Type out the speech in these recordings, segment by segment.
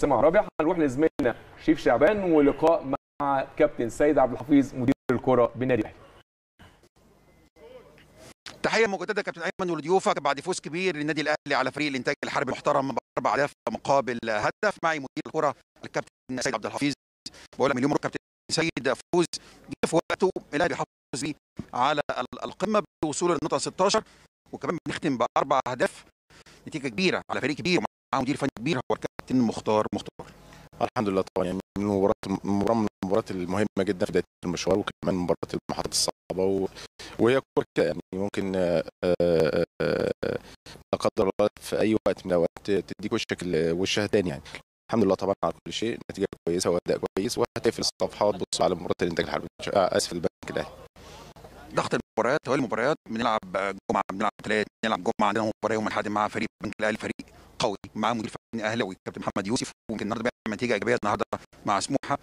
اسامه رابع هنروح لزميلنا شريف شعبان ولقاء مع كابتن سيد عبد الحفيظ مدير الكره بالنادي الاهلي تحيه مجدده كابتن ايمن ولضيوفك بعد فوز كبير للنادي الاهلي على فريق الانتاج الحربي المحترم باربع اهداف مقابل هدف معي مدير الكره الكابتن سيد عبد الحفيظ بقول لك مليون مبروك كابتن سيد فوز جه في وقته الاهلي بيحافظ بيه على القمه بوصول للنقطه 16 وكمان بنختم باربع اهداف نتيجه كبيره على فريق كبير ومع مدير فني كبير هو الكابتن مختار مختار الحمد لله طبعا يعني من المباراه مباراه من المباريات المهمه جدا في بدايه المشوار وكمان مباراه المحطات الصعبه و... وهي كوره كده يعني ممكن آه، آه، آه، لا قدر الله في اي وقت من الاوقات تديك وشك ال- وشها تاني يعني الحمد لله طبعا على كل شيء نتيجه كويسه واداء كويس وهتقفل الصفحه وتبص على مباراه الانتاج الحربي آه، اسف البنك الاهلي ضغط المباريات توالي المباريات بنلعب جمعه بنلعب ثلاث بنلعب جمعه عندنا مباراه يوم الاحد مع فريق البنك الاهلي فريق قوي مع مدير فني اهلاوي كابتن محمد يوسف ويمكن النهارده بيعمل نتيجه ايجابيه النهارده مع سموحه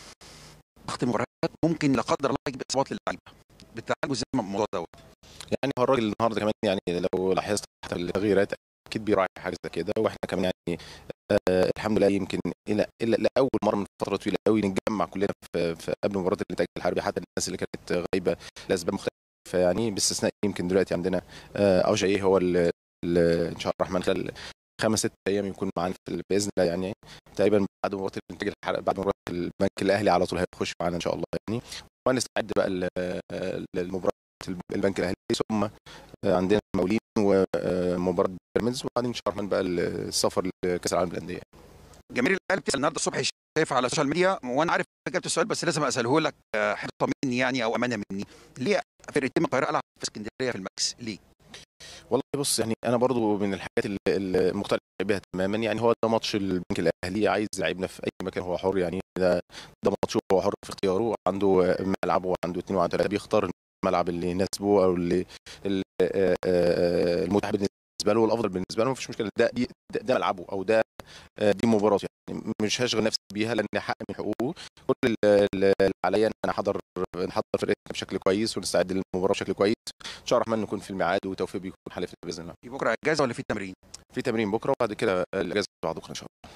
ضغط المباريات ممكن لا قدر الله يجيب اصابات للعيبه بتعالجوا ازاي مع الموضوع دوت يعني هو الراجل النهارده كمان يعني لو لاحظت حتى التغييرات اكيد بيراعي حاجه زي كده واحنا كمان يعني آه الحمد لله يمكن الى الا لاول مره من فتره طويله قوي نتجمع كلنا في, في قبل مباراه الانتاج الحربي حتى الناس اللي كانت غايبه لاسباب مختلفه يعني باستثناء يمكن دلوقتي عندنا آه او جاي هو ال- ال- ان شاء الله الرحمن خلال خمس ست ايام يكون معانا في باذن الله يعني تقريبا بعد مباراه الانتاج الحربي بعد مباراه البنك الاهلي على طول هيخش معانا ان شاء الله يعني ونستعد بقى ل- للمباراه البنك الاهلي ثم عندنا مولين ومباراه بيراميدز وبعدين ان شاء الله الرحمن بقى السفر لكاس العالم للانديه جماهير الاهلي بتسال النهارده الصبح شايف على السوشيال ميديا وانا عارف اجابه السؤال بس لازم اساله لك آه، حرصه مني يعني او امانه مني ليه فرقتين من القاهره العب في اسكندريه في الماكس ليه؟ والله بص يعني انا برضو من الحاجات اللي- اللي مقتنع بها تماما يعني هو ده ماتش البنك الاهلي عايز لعيبنا في اي مكان هو حر يعني ده ده ماتش هو حر في اختياره عنده ملعب وعنده اثنين وعنده ثلاثه بيختار الملعب اللي يناسبه او اللي اللي- آه، آه، المتاح بالنسبه له والافضل بالنسبه له مفيش مشكله ده دي ده, ده ملعبه او ده آه، دي مباراته يعني مش هشغل نفسي بيها لان حق من حقوقه كل ال- ال- اللي عليا ان انا احضر نحضر فرقتنا بشكل كويس ونستعد للمباراه بشكل كويس ان شاء الله الرحمن نكون في الميعاد وتوفيق بيكون حليفنا باذن الله في بكره اجازه ولا في تمرين؟ في تمرين بكره وبعد كده الاجازه بعد بكره ان شاء الله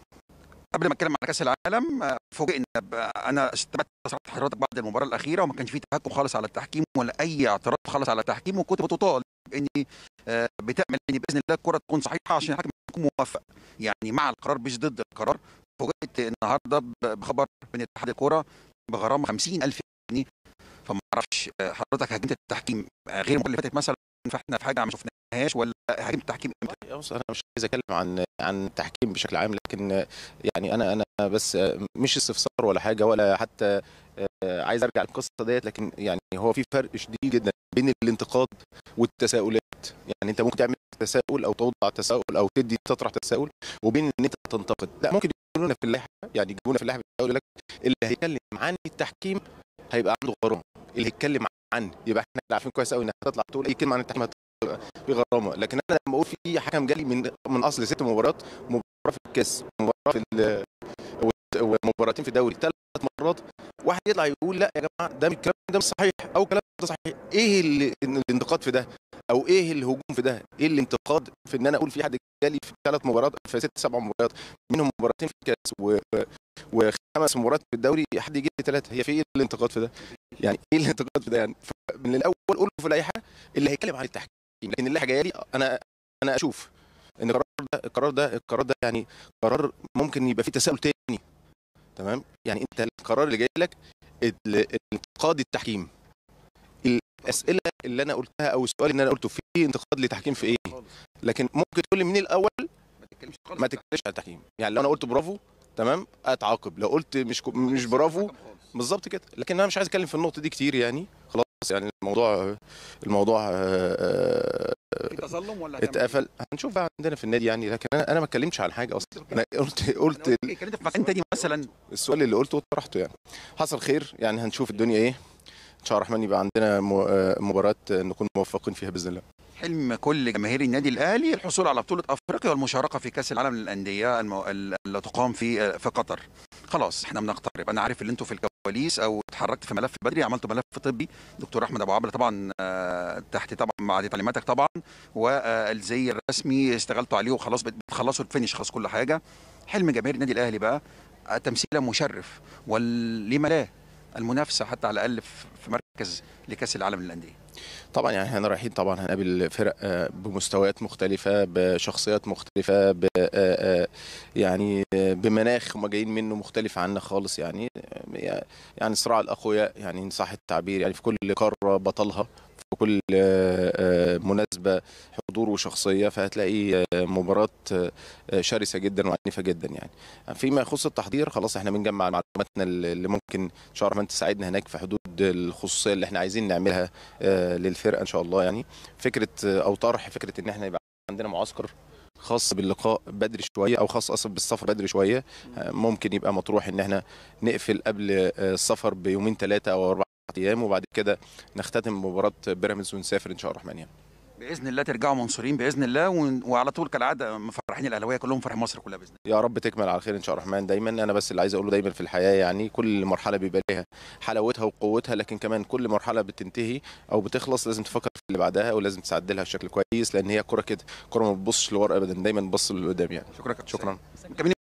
قبل ما اتكلم عن كاس العالم آه، فوجئنا ب- انا استمعت تصريحات حضرتك بعد المباراه الاخيره وما كانش في تهكم خالص على التحكيم ولا اي اعتراض خالص على التحكيم وكنت بتطالب اني آه، بتامل ان باذن الله الكره تكون صحيحه عشان الحكم يكون موفق يعني مع القرار مش ضد القرار فوجئت النهارده ب- بخبر من اتحاد الكوره بغرامه 50000 جنيه فما اعرفش آه، حضرتك هاجمت التحكيم آه، غير المره اللي فاتت مثلا فاحنا في حاجه ما شفناهاش ولا هاجمت التحكيم امتى؟ بص انا مش عايز اتكلم عن عن التحكيم بشكل عام لكن يعني انا انا بس مش استفسار ولا حاجه ولا حتى عايز ارجع للقصه ديت لكن يعني هو في فرق شديد جدا بين الانتقاد والتساؤلات يعني انت ممكن تعمل تساؤل او توضع تساؤل او تدي تطرح تساؤل وبين ان انت تنتقد لا ممكن يقولوا لنا في اللائحه يعني يجيبونا في اللائحه يقول لك اللي هيتكلم عن التحكيم هيبقى عنده غرامه اللي هيتكلم عن يبقى احنا عارفين كويس قوي انك هتطلع تقول اي كلمه عن التحكيم هتبقى في غرامه لكن انا لما اقول في حكم جالي من من اصل ست مباريات مباراه في الكاس مباراه في ال- ومباراتين في الدوري ثلاث مرات واحد يطلع يقول لا يا جماعه ده الكلام ده مش صحيح او كلام ده صحيح ايه اللي الانتقاد في ده او ايه الهجوم في ده ايه الانتقاد في ان انا اقول في حد جالي في ثلاث مباريات في ست سبع مباريات منهم مباراتين في الكاس و وخمس مباريات في الدوري حد يجي لي ثلاثه هي في ايه الانتقاد في ده؟ يعني ايه الانتقاد في ده يعني؟ من الاول قول في اللائحه اللي هيتكلم عن التحكيم لكن اللائحه جايه لي انا انا اشوف ان القرار ده القرار ده القرار ده يعني قرار ممكن يبقى فيه تساؤل تاني تمام؟ يعني انت القرار اللي جاي لك ال- انتقاد التحكيم الاسئله اللي انا قلتها او السؤال اللي انا قلته في انتقاد لتحكيم في ايه؟ لكن ممكن تقول لي من الاول ما تتكلمش على التحكيم يعني لو انا قلت برافو تمام اتعاقب لو قلت مش كو- مش برافو بالظبط كده لكن انا مش عايز اتكلم في النقطه دي كتير يعني خلاص يعني الموضوع الموضوع آه، آه، في تظلم ولا هتعمل إيه؟ اتقفل هنشوف بقى عندنا في النادي يعني لكن انا انا ما اتكلمش عن حاجه اصلا انا قلت قلت أنا قلت اتكلمت في مكان تاني مثلا السؤال اللي قلته طرحته يعني حصل خير يعني هنشوف الدنيا ايه ان شاء الله الرحمن يبقى عندنا م- آه، مباراه نكون موفقين فيها باذن الله حلم كل جماهير النادي الاهلي الحصول على بطوله افريقيا والمشاركه في كاس العالم للانديه المو... اللي تقام في في قطر خلاص احنا بنقترب انا عارف ان انتوا في الكواليس او اتحركت في ملف بدري عملتوا ملف طبي دكتور احمد ابو عبله طبعا آه، تحت طبعا بعد تعليماتك طبعا والزي الرسمي اشتغلتوا عليه وخلاص بت- بتخلصوا الفينش خلاص كل حاجه حلم جماهير النادي الاهلي بقى آه، تمثيلا مشرف ولما لا المنافسه حتى على الاقل في في مركز لكاس العالم للانديه طبعا يعني احنا رايحين طبعا هنقابل فرق آه، بمستويات مختلفه بشخصيات مختلفه ب آه، آه، يعني آه، بمناخ هم جايين منه مختلف عنا خالص يعني آه، يعني صراع الاقوياء يعني ان صح التعبير يعني في كل قاره بطلها في كل آه، آه، مناسبه حضور وشخصيه فهتلاقي آه، مباراه آه، آه، شرسه جدا وعنيفه جدا يعني فيما يخص التحضير خلاص احنا بنجمع معلوماتنا اللي ممكن ان شاء الله تساعدنا هناك في حدود الخصوصيه اللي احنا عايزين نعملها آه، للفرقه ان شاء الله يعني فكره آه، او طرح فكره ان احنا يبقى عندنا معسكر خاص باللقاء بدري شويه او خاص اصلا بالسفر بدري شويه آه، ممكن يبقى مطروح ان احنا نقفل قبل آه، السفر بيومين ثلاثه او اربع ايام وبعد كده نختتم مباراه بيراميدز ونسافر ان شاء الله الرحمن يعني باذن الله ترجعوا منصورين باذن الله ون- وعلى طول كالعاده مفرحين الاهلاويه كلهم فرح مصر كلها باذن يا رب تكمل على خير ان شاء الله الرحمن دايما انا بس اللي عايز اقوله دايما في الحياه يعني كل مرحله بيبقى ليها حلاوتها وقوتها لكن كمان كل مرحله بتنتهي او بتخلص لازم تفكر في اللي بعدها ولازم تسعدلها بشكل كويس لان هي كره كده كره ما بتبصش لورا ابدا دايما بتبص لقدام يعني الله شكرا يا كابتن شكرا سيد. مكملين